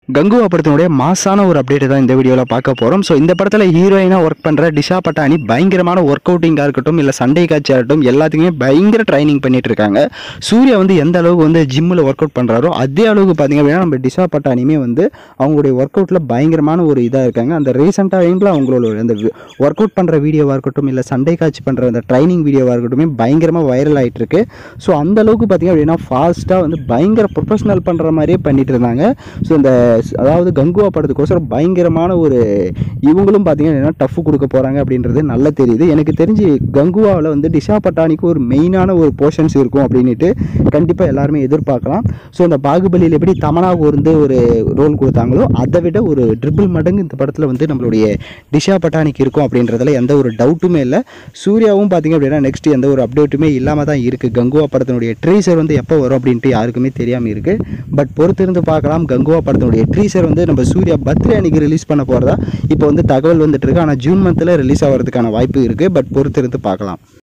கங்குவா படத்தினுடைய மாசான ஒரு அப்டேட் தான் இந்த வீடியோவில் பார்க்க போகிறோம் ஸோ இந்த படத்தில் ஹீரோயினாக ஒர்க் பண்ணுற டிஷா பட்டானி பயங்கரமான ஒர்க் அவுட்டிங்காக இருக்கட்டும் இல்லை சண்டை காட்சியாக இருக்கட்டும் எல்லாத்துக்குமே பயங்கர ட்ரைனிங் பண்ணிட்டு இருக்காங்க சூர்யா வந்து எந்த அளவுக்கு வந்து ஜிம்மில் ஒர்க் அவுட் பண்ணுறாரோ அதே அளவுக்கு பார்த்தீங்க அப்படின்னா நம்ம டிஷா பட்டானியுமே வந்து அவங்களுடைய ஒர்க் அவுட்டில் பயங்கரமான ஒரு இதாக இருக்காங்க அந்த ரீசெண்டாக டைமில் அவங்களோட அந்த ஒர்க் அவுட் பண்ணுற வீடியோவாக இருக்கட்டும் இல்லை சண்டை காட்சி பண்ணுற அந்த ட்ரைனிங் வீடியோவாக இருக்கட்டும் பயங்கரமாக வைரல் ஆகிட்டு இருக்கு ஸோ அந்த அளவுக்கு பார்த்தீங்க அப்படின்னா ஃபாஸ்ட்டாக வந்து பயங்கர ப்ரொஃபஷனல் பண்ணுற மாதிரியே பண்ணிட்டு இருந்தாங்க ஸோ இந்த அதாவது கங்குவா படத்துக்கோசரம் பயங்கரமான ஒரு இவங்களும் பார்த்தீங்கன்னா டஃப் கொடுக்க போகிறாங்க அப்படின்றது நல்லா தெரியுது எனக்கு தெரிஞ்சு கங்குவாவில் வந்து டிஷா பட்டானிக்கு ஒரு மெயினான ஒரு போர்ஷன்ஸ் இருக்கும் அப்படின்ட்டு கண்டிப்பாக எல்லாருமே எதிர்பார்க்கலாம் ஸோ இந்த பாகுபலியில் எப்படி தமனாவுக்கு வந்து ஒரு ரோல் கொடுத்தாங்களோ அதை விட ஒரு ட்ரிபிள் மடங்கு இந்த படத்தில் வந்து நம்மளுடைய டிஷா பட்டானிக்கு இருக்கும் அப்படின்றதுல எந்த ஒரு டவுட்டுமே இல்லை சூர்யாவும் பார்த்தீங்க அப்படின்னா நெக்ஸ்ட் எந்த ஒரு அப்டேட்டுமே இல்லாமல் தான் இருக்குது கங்குவா படத்தினுடைய ட்ரீசர் வந்து எப்போ வரும் அப்படின்ட்டு யாருக்குமே தெரியாமல் இருக்குது பட் பொறுத்திருந்து பார்க்கலாம் கங்குவா படத்தினுடைய ட்ரீசர் வந்து நம்ம சூர்யா பர்த்டே அன்னைக்கு ரிலீஸ் பண்ண போகிறதா இப்போ வந்து தகவல் வந்துட்டு இருக்கு ஆனால் ஜூன் மந்தில் ரிலீஸ் ஆகிறதுக்கான வாய்ப்பு இருக்குது பட் பொறுத்திருந்து பார்க்கலாம்